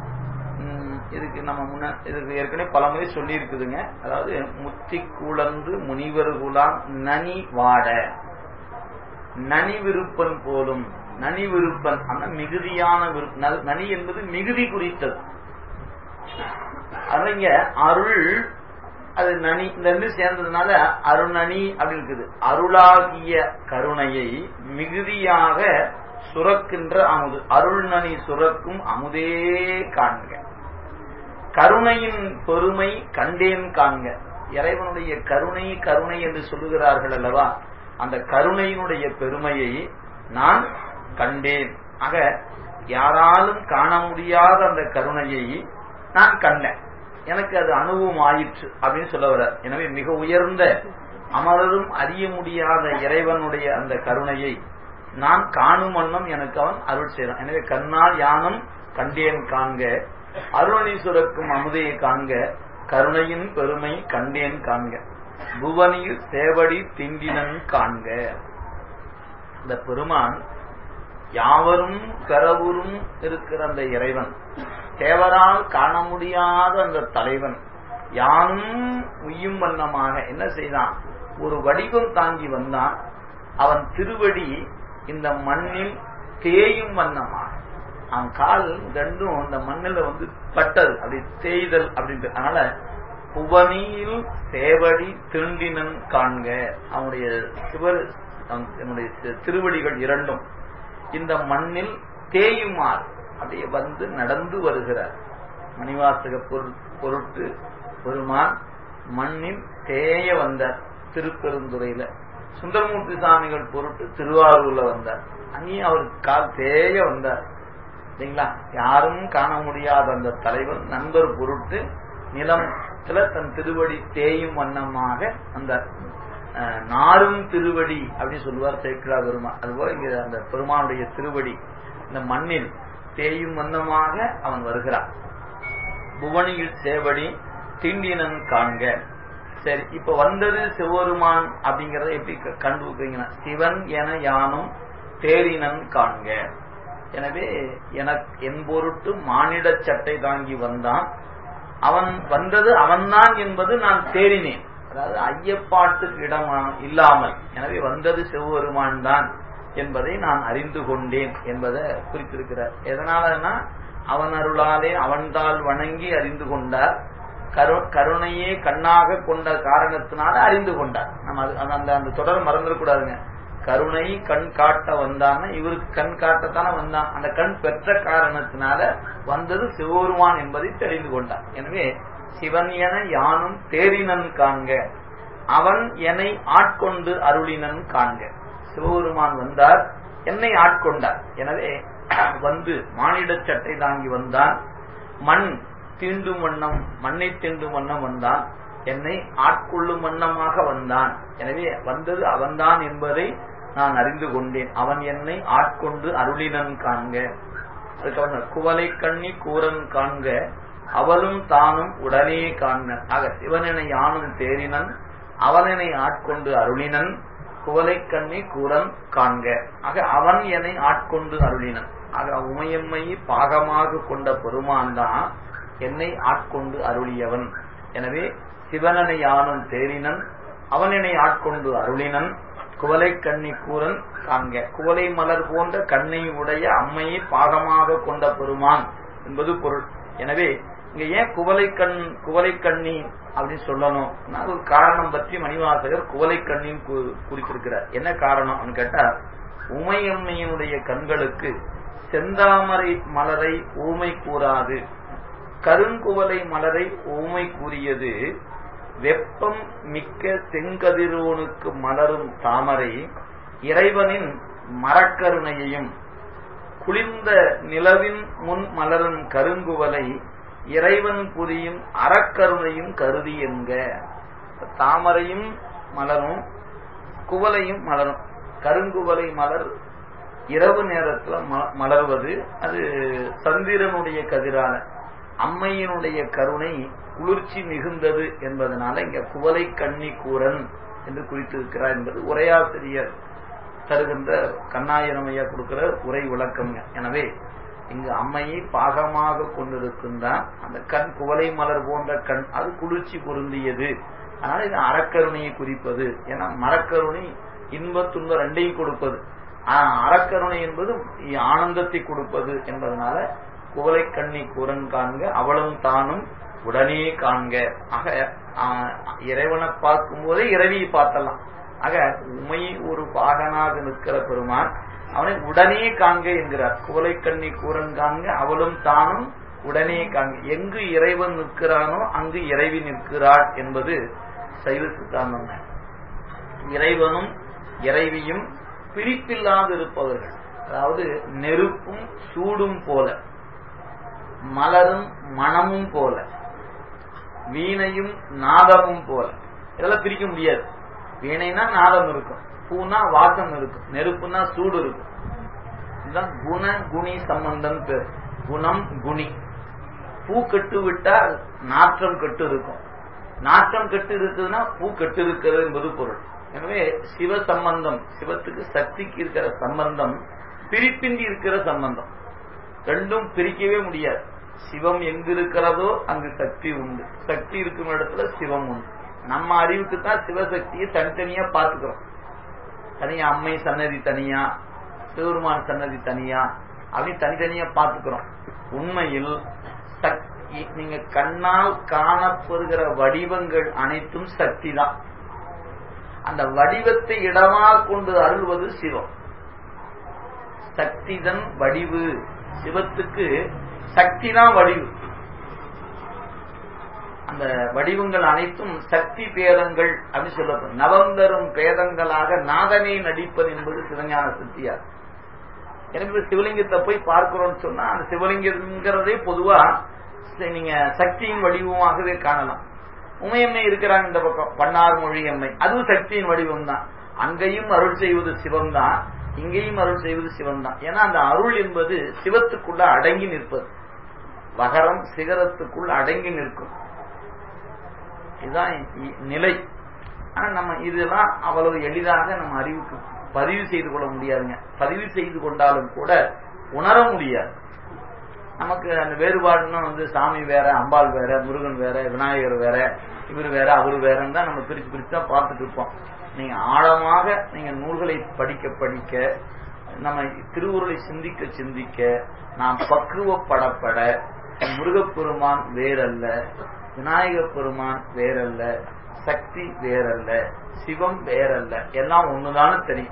இதுக்கு நம்ம முன்ன இதுக்கு ஏற்கனவே பல முறை சொல்லி இருக்குதுங்க அதாவது முத்தி குளந்து முனிவர் குலாம் நனி வாட நனி விருப்பன் போலும் நனி விருப்பன் அந்த மிகுதியான நனி என்பது மிகுதி குறித்தது அதனால இங்க அருள் அது நனி இந்த ரெண்டு சேர்ந்ததுனால அருணனி அப்படின்னு இருக்குது அருளாகிய கருணையை மிகுதியாக சுரக்கின்ற அமுது அருள்நனி சுரக்கும் அமுதே காண்க கருணையின் பெருமை கண்டேன் காண்க இறைவனுடைய கருணை கருணை என்று சொல்லுகிறார்கள் அல்லவா அந்த கருணையினுடைய பெருமையை நான் கண்டேன் ஆக யாராலும் காண முடியாத அந்த கருணையை நான் கண்டேன் எனக்கு அது அனுபவம் ஆயிற்று அப்படின்னு சொல்ல வர எனவே மிக உயர்ந்த அமரரும் அறிய முடியாத இறைவனுடைய அந்த கருணையை நான் காணும் வண்ணம் எனக்கு அவன் அருள் செய்தான் எனவே கண்ணால் யானும் கண்டேன் காண்க அருணி சுரக்கும் அமுதையை காண்க கருணையின் பெருமை கண்டேன் காண்க புவனியில் சேவடி திண்டினன் காண்க இந்த பெருமான் யாவரும் பெறவுரும் இருக்கிற அந்த இறைவன் தேவரால் காண முடியாத அந்த தலைவன் யானும் உய்யும் வண்ணமாக என்ன செய்தான் ஒரு வடிவம் தாங்கி வந்தான் அவன் திருவடி இந்த மண்ணில் தேயும் வண்ணமாக அவன் கால் ரெண்டும் இந்த மண்ணில் வந்து பட்டது அப்படி தேய்தல் அப்படின்ட்டு அதனால புவனியில் சேவடி திருண்டினன் காண்க அவனுடைய சிவர் என்னுடைய திருவடிகள் இரண்டும் இந்த மண்ணில் தேயுமாறு அப்படியே வந்து நடந்து வருகிறார் மணிவாசக பொருட்டு பெருமான் மண்ணில் தேய வந்தார் திருப்பெருந்துறையில சுந்தரமூர்த்தி சாமிகள் பொருட்டு திருவாரூர்ல வந்தார் அங்கேயும் அவர் கால் தேய வந்தார் இல்லைங்களா யாரும் காண முடியாத அந்த தலைவன் நண்பர் பொருட்டு நிலத்துல தன் திருவடி தேயும் வண்ணமாக அந்த நாரும் திருவடி அப்படின்னு சொல்லுவார் சேக்கிரா பெருமான் அதுபோல இங்க அந்த பெருமானுடைய திருவடி இந்த மண்ணில் தேயும் வண்ணமாக அவன் வருகிறான் புவனியில் சேவடி திண்டினன் காண்க சரி இப்ப வந்தது சிவருமான் அப்படிங்கறத எப்படி கண்டுபிடிக்கிறீங்கன்னா சிவன் என யானும் தேரினன் காண்க எனவே எனக்கு என் பொருட்டு மானிட சட்டை தாங்கி வந்தான் அவன் வந்தது அவன்தான் என்பது நான் தேறினேன் அதாவது ஐயப்பாட்டுக்கு இடம் இல்லாமல் எனவே வந்தது சிவபெருமான் தான் என்பதை நான் அறிந்து கொண்டேன் என்பதை குறித்திருக்கிறார் எதனாலன்னா அவன் அருளாலே அவன்தால் வணங்கி அறிந்து கொண்டார் கருணையே கண்ணாக கொண்ட காரணத்தினால அறிந்து கொண்டார் நம்ம அந்த அந்த தொடர் மறந்துடக்கூடாதுங்க கருணை கண் காட்ட வந்தான்னா இவருக்கு கண் காட்டத்தானே வந்தான் அந்த கண் பெற்ற காரணத்தினால வந்தது சிவபெருமான் என்பதை தெரிந்து கொண்டார் எனவே சிவன் என யானும் தேரினன் காண்க அவன் என்னை ஆட்கொண்டு அருளினன் காண்க சிவபெருமான் வந்தார் என்னை ஆட்கொண்டார் எனவே வந்து மானிட சட்டை தாங்கி வந்தான் மண் தீண்டும் வண்ணம் மண்ணை தீண்டும் வண்ணம் வந்தான் என்னை ஆட்கொள்ளும் வண்ணமாக வந்தான் எனவே வந்தது அவன்தான் என்பதை நான் அறிந்து கொண்டேன் அவன் என்னை ஆட்கொண்டு அருளினன் காண்க அதுக்கப்புறம் குவலை கண்ணி கூரன் காண்க அவளும் தானும் உடனே காண்க ஆக சிவனென யானும் தேரினன் அவனனை ஆட்கொண்டு அருளினன் குவலை கண்ணி கூரன் காண்க ஆக அவன் என்னை ஆட்கொண்டு அருளினன் ஆக உமையம்மையை பாகமாக கொண்ட பெருமான் தான் என்னை ஆட்கொண்டு அருளியவன் எனவே சிவனனை யானும் தேரினன் அவனினை ஆட்கொண்டு அருளினன் குவலை கண்ணி கூரன் காண்க குவலை மலர் போன்ற கண்ணை உடைய அம்மையை பாகமாக கொண்ட பெருமான் என்பது பொருள் எனவே இங்க ஏன் குவலை கண் குவலை கண்ணி அப்படின்னு சொல்லணும் ஒரு காரணம் பற்றி மணிவாசகர் குவலை கண்ணின்னு குறிப்பிருக்கிறார் என்ன காரணம் கேட்டா உமையம்மையினுடைய கண்களுக்கு செந்தாமரை மலரை ஊமை கூறாது கருங்குவலை மலரை ஊமை கூறியது வெப்பம் மிக்க செங்கதிரோனுக்கு மலரும் தாமரை இறைவனின் மரக்கருணையையும் குளிர்ந்த நிலவின் முன் மலரும் கருங்குவலை இறைவன் புரியும் அறக்கருணையும் கருதி என்க தாமரையும் மலரும் குவலையும் மலரும் கருங்குவலை மலர் இரவு நேரத்துல மலர்வது அது சந்திரனுடைய கதிரால அம்மையினுடைய கருணை குளிர்ச்சி மிகுந்தது என்பதனால இங்க குவலை கண்ணி கூரன் என்று குறித்திருக்கிறார் என்பது உரையாசிரியர் தருகின்ற கண்ணாயிரமையா கொடுக்கிற உரை விளக்கம்ங்க எனவே இங்கு அம்மையை பாகமாக கொண்டிருக்கின்றான் அந்த கண் குவலை மலர் போன்ற கண் அது குளிர்ச்சி பொருந்தியது அதனால இது அறக்கருணையை குறிப்பது ஏன்னா மரக்கருணை இன்ப துன்ப ரெண்டையும் கொடுப்பது அறக்கருணை என்பது ஆனந்தத்தை கொடுப்பது என்பதனால குவலை கண்ணி கூரன் காண்க அவளும் தானும் உடனே காண்க ஆக இறைவனை பார்க்கும் போதே இறைவியை பார்த்தலாம் ஆக உமை ஒரு பாகனாக நிற்கிற பெருமான் அவனை உடனே காண்க என்கிறார் குவலை கண்ணி கூறன் காண்க அவளும் தானும் உடனே காண்க எங்கு இறைவன் நிற்கிறானோ அங்கு இறைவி நிற்கிறாள் என்பது சைவ சித்தாந்தம் இறைவனும் இறைவியும் பிரிப்பில்லாது இருப்பவர்கள் அதாவது நெருப்பும் சூடும் போல மலரும் மனமும் போல வீணையும் நாதமும் போல இதெல்லாம் பிரிக்க முடியாது வீணைனா நாதம் இருக்கும் பூனா வாசம் இருக்கும் நெருப்புனா சூடு இருக்கும் இதுதான் குண குணி சம்பந்தம் பேர் குணம் குணி பூ கட்டு விட்டால் நாற்றம் கட்டு இருக்கும் நாற்றம் கட்டு இருக்குதுன்னா பூ கட்டு இருக்கிறது என்பது பொருள் எனவே சிவ சம்பந்தம் சிவத்துக்கு சக்திக்கு இருக்கிற சம்பந்தம் பிரிப்பின்றி இருக்கிற சம்பந்தம் ரெண்டும் பிரிக்கவே முடியாது சிவம் எங்கு இருக்கிறதோ அங்கு சக்தி உண்டு சக்தி இருக்கும் இடத்துல சிவம் உண்டு நம்ம அறிவுக்கு தான் சிவசக்தியை தனித்தனியா பார்த்துக்கிறோம் தனியா அம்மை சன்னதி தனியா சிவருமான் சன்னதி தனியா அப்படின்னு தனித்தனியா பார்த்துக்கிறோம் உண்மையில் சக்தி நீங்க கண்ணால் காணப்படுகிற வடிவங்கள் அனைத்தும் சக்தி தான் அந்த வடிவத்தை இடமாக கொண்டு அருள்வது சிவம் சக்திதன் வடிவு சிவத்துக்கு சக்தி தான் வடிவு அந்த வடிவங்கள் அனைத்தும் சக்தி பேதங்கள் அப்படின்னு சொல்லப்படும் நவந்தரும் பேதங்களாக நாதனை நடிப்பது என்பது சிவஞான சித்தியார் எனக்கு சிவலிங்கத்தை போய் பார்க்கிறோம்னு சொன்னா அந்த சிவலிங்கங்கிறதே பொதுவா நீங்க சக்தியின் வடிவமாகவே காணலாம் உமையம்மை இருக்கிறாங்க இந்த பக்கம் பன்னார் மொழி அம்மை அதுவும் சக்தியின் வடிவம் தான் அங்கேயும் அருள் செய்வது சிவம் தான் இங்கேயும் அருள் செய்வது சிவம் தான் ஏன்னா அந்த அருள் என்பது சிவத்துக்குள்ள அடங்கி நிற்பது வகரம் சிகரத்துக்குள் அடங்கி நிற்கும் இதுதான் நிலை ஆனா நம்ம இதெல்லாம் அவ்வளவு எளிதாக நம்ம அறிவுக்கு பதிவு செய்து கொள்ள முடியாதுங்க பதிவு செய்து கொண்டாலும் கூட உணர முடியாது நமக்கு அந்த வேறுபாடுன்னா வந்து சாமி வேற அம்பாள் வேற முருகன் வேற விநாயகர் வேற இவர் வேற அவர் வேறன்னு தான் நம்ம பிரிச்சு பிரிச்சு தான் பார்த்துட்டு இருப்போம் நீங்க ஆழமாக நீங்க நூல்களை படிக்க படிக்க நம்ம திருவுருளை சிந்திக்க சிந்திக்க நாம் பக்குவப்படப்பட முருகப்பெருமான் வேறல்ல விநாயக பெருமான் வேறல்ல சக்தி வேறல்ல சிவம் வேறல்ல எல்லாம் ஒண்ணுதானு தெரியும்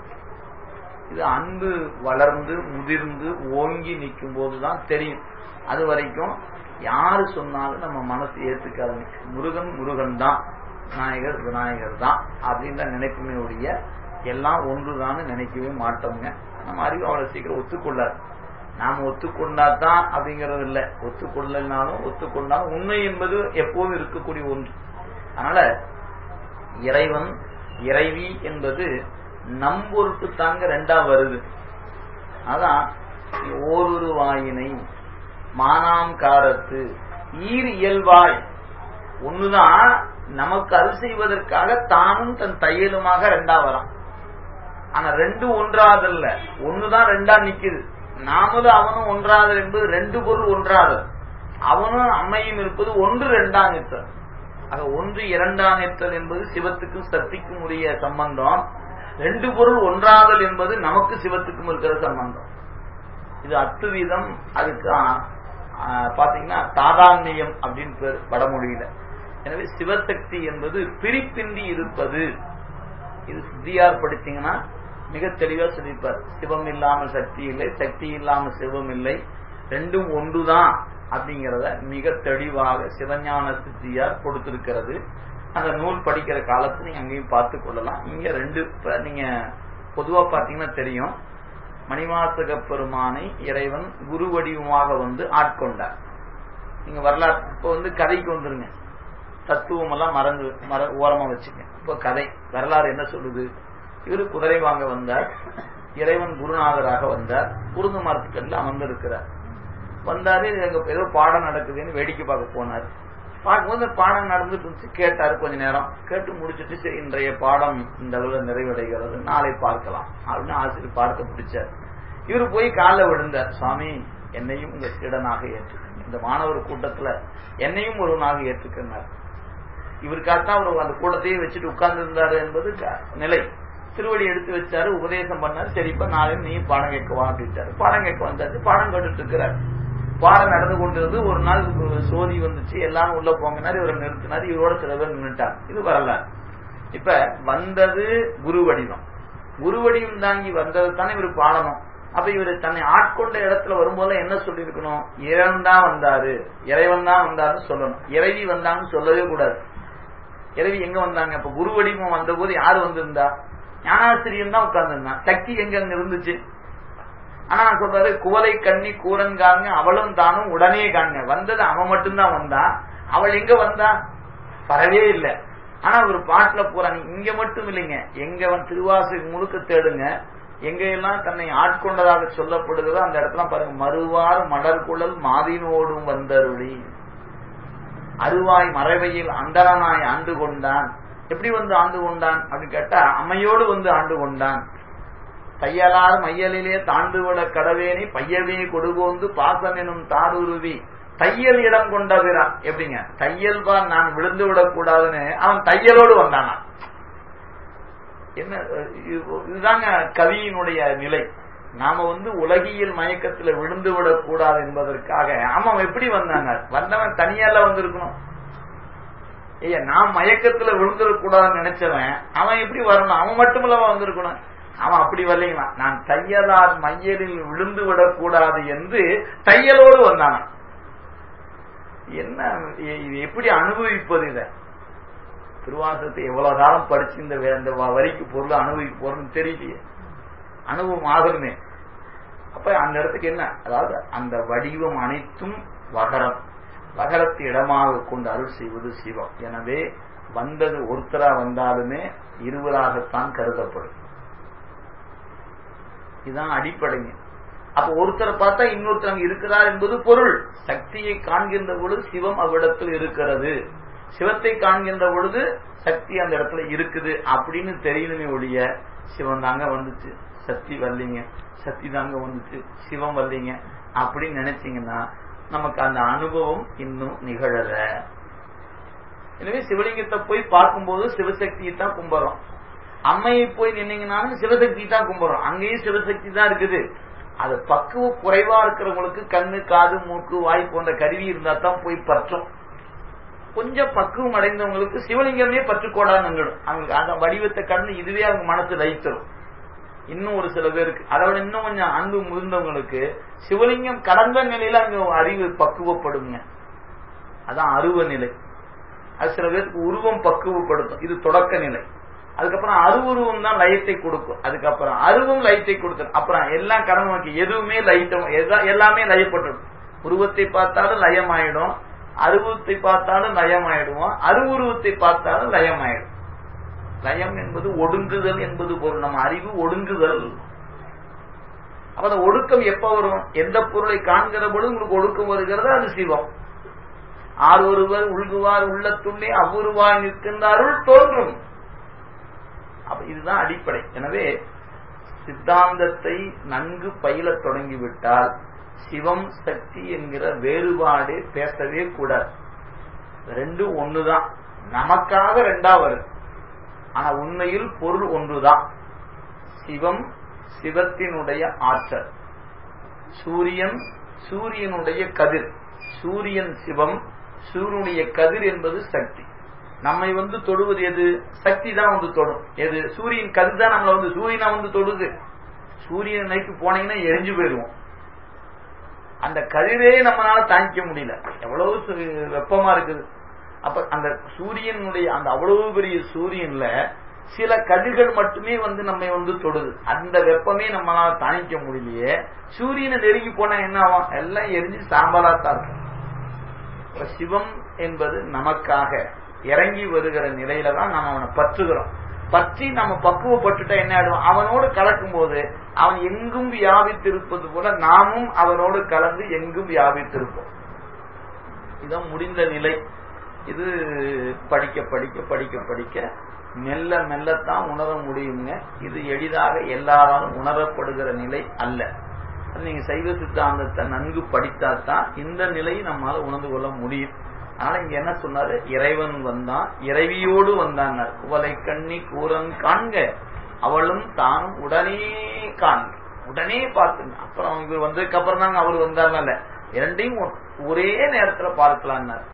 இது அன்பு வளர்ந்து முதிர்ந்து ஓங்கி நிற்கும் போதுதான் தெரியும் அது வரைக்கும் யாரு சொன்னாலும் நம்ம மனசு ஏத்துக்காதுங்க முருகன் முருகன் தான் விநாயகர் விநாயகர் தான் அப்படின்னு தான் நினைப்புமே ஒழிய எல்லாம் ஒன்றுதான் நினைக்கவே மாட்டோங்க நம்ம அறிவு அவ்வளவு சீக்கிரம் ஒத்துக்கொள்ளாது நாம ஒத்துக்கொண்டாதான் அப்படிங்கறது இல்லை ஒத்துக்கொள்ளனாலும் ஒத்துக்கொண்டாலும் உண்மை என்பது எப்போதும் இருக்கக்கூடிய ஒன்று அதனால இறைவன் இறைவி என்பது நம்பொருட்டு தாங்க ரெண்டா வருது அதான் ஓரொரு வாயினை மானாம் காரத்து ஈர் இயல்பாய் ஒண்ணுதான் நமக்கு அருள் செய்வதற்காக தானும் தன் தையலுமாக ரெண்டா வரான் ஆனா ரெண்டு ஒன்றாதல்ல ஒண்ணுதான் ரெண்டா நிக்குது நாமளும் அவனும் ஒன்றாதல் என்பது ரெண்டு பொருள் ஒன்றாதல் அவனும் அம்மையும் இருப்பது ஒன்று ரெண்டாம் நிற்றல் ஆக ஒன்று இரண்டாம் நிற்றல் என்பது சிவத்துக்கும் சக்திக்கும் உரிய சம்பந்தம் ரெண்டு பொருள் ஒன்றாதல் என்பது நமக்கு சிவத்துக்கும் இருக்கிற சம்பந்தம் இது அத்துவீதம் அதுக்கு பாத்தீங்கன்னா தாதான்மியம் அப்படின்னு பேர் வடமொழியில எனவே சிவசக்தி என்பது பிரிப்பின்றி இருப்பது இது சித்தியார் படிச்சீங்கன்னா மிக தெளிவா சொல்லியிருப்பார் சிவம் இல்லாமல் சக்தி இல்லை சக்தி இல்லாமல் சிவம் இல்லை ரெண்டும் ஒன்றுதான் அப்படிங்கிறத மிக தெளிவாக சிவஞான சித்தியார் கொடுத்திருக்கிறது அந்த நூல் படிக்கிற காலத்து நீங்க அங்கேயும் பார்த்து கொள்ளலாம் இங்க ரெண்டு நீங்க பொதுவா பாத்தீங்கன்னா தெரியும் மணிவாசக பெருமானை இறைவன் குரு வடிவமாக வந்து ஆட்கொண்டார் நீங்க வரலாறு இப்ப வந்து கதைக்கு வந்துருங்க தத்துவம் எல்லாம் மறந்து மற ஓரமா வச்சுங்க இப்போ கதை வரலாறு என்ன சொல்லுது இவரு குதிரை வாங்க வந்தார் இறைவன் குருநாதராக வந்தார் குருந்த மரத்துக்கல்ல அமர்ந்திருக்கிறார் வந்தாரு எங்க ஏதோ பாடம் நடக்குதுன்னு வேடிக்கை பார்க்க போனார் பார்க்கும்போது பாடம் நடந்துட்டு இருந்துச்சு கேட்டாரு கொஞ்ச நேரம் கேட்டு முடிச்சுட்டு சரி இன்றைய பாடம் இந்த அளவுல நிறைவடைகிறது நாளை பார்க்கலாம் அப்படின்னு ஆசிரியர் பார்க்க பிடிச்சார் இவரு போய் காலில் விழுந்தார் சுவாமி என்னையும் உங்க சீடனாக ஏற்றுக்கங்க இந்த மாணவர் கூட்டத்துல என்னையும் ஒருவனாக ஏற்றுக்கினார் இவருக்காகத்தான் அவர் அந்த கூட்டத்தையே வச்சுட்டு உட்கார்ந்து இருந்தாரு என்பது நிலை திருவடி எடுத்து வச்சாரு உபதேசம் பண்ணாரு சரிப்பா நாளை நீ பாடம் கேட்கவா அப்படின்ட்டாரு பாடம் கேட்க வந்தாச்சு பாடம் கேட்டுட்டு இருக்கிறார் பாடம் நடந்து கொண்டிருந்து ஒரு நாள் சோதி வந்துச்சு எல்லாரும் உள்ள போங்கினாரு இவரை நிறுத்தினாரு இவரோட சில பேர் நின்றுட்டார் இது வரலாறு இப்ப வந்தது குரு வடிவம் குருவடியும் தாங்கி வந்ததை தானே இவர் பாடணும் அப்ப இவர் தன்னை ஆட்கொண்ட இடத்துல வரும்போது என்ன சொல்லியிருக்கணும் இறைவன் தான் வந்தாரு இறைவன் தான் வந்தாருன்னு சொல்லணும் இறைவி வந்தாங்கன்னு சொல்லவே கூடாது இறைவி எங்க வந்தாங்க இப்ப குரு வடிவம் வந்த போது யாரு வந்திருந்தா ஞானாசிரியன் தான் உட்கார்ந்துருந்தான் சக்தி எங்க அங்க இருந்துச்சு ஆனா நான் சொல்றது குவலை கண்ணி கூரன் காங்க அவளும் தானும் உடனே காங்க வந்தது அவன் மட்டும்தான் வந்தான் அவள் எங்க வந்தா வரவே இல்லை ஆனா ஒரு பாட்டுல போறாங்க இங்க மட்டும் இல்லைங்க எங்க அவன் திருவாசை முழுக்க தேடுங்க எங்க எல்லாம் தன்னை ஆட்கொண்டதாக சொல்லப்படுகிறதோ அந்த இடத்துல பாருங்க மறுவாறு மலர்குழல் மாதினோடும் வந்தருளி அருவாய் மறைவையில் அந்தரனாய் ஆண்டு கொண்டான் எப்படி வந்து ஆண்டு கொண்டான் அப்படின்னு கேட்டா அம்மையோடு வந்து ஆண்டு கொண்டான் தையலார் மையலிலே தாண்டுவள கடவேனி பையவே கொடுகோந்து பாசம் எனும் தாருருவி தையல் இடம் கொண்டவிரான் எப்படிங்க தையல் தான் நான் விழுந்து விடக்கூடாதுன்னு அவன் தையலோடு வந்தானா என்ன இதுதாங்க கவியினுடைய நிலை நாம வந்து உலகியல் மயக்கத்துல விழுந்து விடக்கூடாது என்பதற்காக அவன் எப்படி வந்தாங்க வந்தவன் தனியால வந்திருக்கணும் ஐயா நான் மயக்கத்துல விழுந்துடக்கூடாதுன்னு நினைச்சவன் அவன் எப்படி வரணும் அவன் மட்டுமில்லவா வந்திருக்கணும் அவன் அப்படி வரலைங்களா நான் தையலார் மையலில் விழுந்து விடக்கூடாது என்று தையலோடு வந்தானா என்ன இது எப்படி அனுபவிப்பது இத திருவாசத்தை எவ்வளவு காலம் படிச்சு இந்த இந்த வரிக்கு பொருள் அனுபவிக்க போறதுன்னு தெரியலையே அனுபவம் ஆகணுமே அப்ப அந்த இடத்துக்கு என்ன அதாவது அந்த வடிவம் அனைத்தும் வகரம் வகரத்தை இடமாக கொண்டு அருள் செய்வது சிவம் எனவே வந்தது ஒருத்தரா வந்தாலுமே இருவராகத்தான் கருதப்படும் இதுதான் அடிப்படைங்க அப்ப ஒருத்தரை பார்த்தா இன்னொருத்தர் இருக்கிறார் என்பது பொருள் சக்தியை காண்கின்ற பொழுது சிவம் அவ்விடத்தில் இருக்கிறது சிவத்தை காண்கின்ற பொழுது சக்தி அந்த இடத்துல இருக்குது அப்படின்னு தெரியணுமே ஒழிய சிவம் தாங்க வந்துச்சு சக்தி வரலீங்க சக்தி தாங்க வந்துச்சு சிவம் வரலீங்க அப்படின்னு நினைச்சீங்கன்னா நமக்கு அந்த அனுபவம் இன்னும் நிகழல எனவே சிவலிங்கத்தை போய் பார்க்கும்போது சிவசக்தியை தான் கும்பிடுறோம் அம்மையை போய் நின்னீங்கன்னாலும் சிவசக்தி தான் கும்பிடுறோம் அங்கேயும் சிவசக்தி தான் இருக்குது அது பக்குவ குறைவா இருக்கிறவங்களுக்கு கண்ணு காது மூக்கு வாய் போன்ற கருவி இருந்தா தான் போய் பற்றும் கொஞ்சம் பக்குவம் அடைந்தவங்களுக்கு சிவலிங்கமே பற்றுக்கோடா நின்றுடும் அவங்களுக்கு அந்த வடிவத்தை கண்டு இதுவே அவங்க மனசு லைத்தரும் இன்னும் ஒரு சில பேருக்கு அதை விட இன்னும் கொஞ்சம் அன்பு முதிர்ந்தவங்களுக்கு சிவலிங்கம் கடந்த நிலையில அங்க அறிவு பக்குவப்படுங்க அதான் அருவ நிலை அது சில பேருக்கு உருவம் பக்குவப்படுத்தும் இது தொடக்க நிலை அதுக்கப்புறம் அருவுருவம் தான் லயத்தை கொடுக்கும் அதுக்கப்புறம் அருவும் லயத்தை கொடுத்துரும் அப்புறம் எல்லாம் கடந்து நோக்கி எதுவுமே லயிட்டம் எல்லாமே லயப்பட்டுடும் உருவத்தை பார்த்தாலும் லயமாயிடும் அருவத்தை பார்த்தாலும் லயமாயிடுவோம் அருவுருவத்தை பார்த்தாலும் லயமாயிடும் லயம் என்பது ஒடுங்குதல் என்பது பொருள் நம்ம அறிவு ஒடுங்குதல் அப்ப அந்த ஒடுக்கம் எப்ப வரும் எந்த பொருளை காண்கிற பொழுது உங்களுக்கு ஒடுக்கம் வருகிறது அது சிவம் ஆர் ஒருவர் உள்குவார் உள்ளத்துள்ளே அவ்வுருவாய் நிற்கின்ற அருள் தோன்றும் அப்ப இதுதான் அடிப்படை எனவே சித்தாந்தத்தை நன்கு பயில தொடங்கிவிட்டால் சிவம் சக்தி என்கிற வேறுபாடு பேசவே கூடாது ரெண்டும் ஒண்ணுதான் நமக்காக ரெண்டாவது ஆனா உண்மையில் பொருள் ஒன்றுதான் சிவம் சிவத்தினுடைய ஆற்றல் சூரியன் சூரியனுடைய கதிர் சூரியன் சிவம் சூரியனுடைய கதிர் என்பது சக்தி நம்மை வந்து தொடுவது எது சக்தி தான் வந்து தொடும் எது சூரியன் கதிர் தான் நம்மளை வந்து சூரியனை வந்து தொடுது சூரியன் நைக்கு போனீங்கன்னா எரிஞ்சு போயிடுவோம் அந்த கதிரே நம்மளால தாங்கிக்க முடியல எவ்வளவு வெப்பமா இருக்குது அப்ப அந்த சூரியனுடைய அந்த அவ்வளவு பெரிய சூரியன்ல சில கதிர்கள் மட்டுமே வந்து நம்மை வந்து தொடுது அந்த வெப்பமே நம்மளால தாங்கிக்க முடியலையே சூரியனை நெருங்கி போனா என்ன ஆகும் எல்லாம் எரிஞ்சு சாம்பலாத்தான் இருக்கும் சிவம் என்பது நமக்காக இறங்கி வருகிற நிலையில தான் நம்ம அவனை பற்றுகிறோம் பற்றி நம்ம பக்குவப்பட்டுட்டா என்ன ஆயிடும் அவனோடு கலக்கும் போது அவன் எங்கும் வியாபித்திருப்பது போல நாமும் அவனோடு கலந்து எங்கும் வியாபித்திருப்போம் இதான் முடிந்த நிலை இது படிக்க படிக்க படிக்க படிக்க மெல்ல மெல்லத்தான் உணர முடியுங்க இது எளிதாக எல்லாராலும் உணரப்படுகிற நிலை அல்ல நீங்க சைவ சித்தாந்தத்தை நன்கு படித்தாதான் இந்த நிலையை நம்மால உணர்ந்து கொள்ள முடியும் அதனால இங்க என்ன சொன்னாரு இறைவன் வந்தான் இறைவியோடு வந்தான் குவலை கண்ணி கூரன் காண்க அவளும் தானும் உடனே காண்க உடனே பார்த்துங்க அப்புறம் இவர் வந்ததுக்கு அப்புறம் தாங்க அவர் வந்தார்னால இரண்டையும் ஒரே நேரத்துல பார்க்கலான்னார்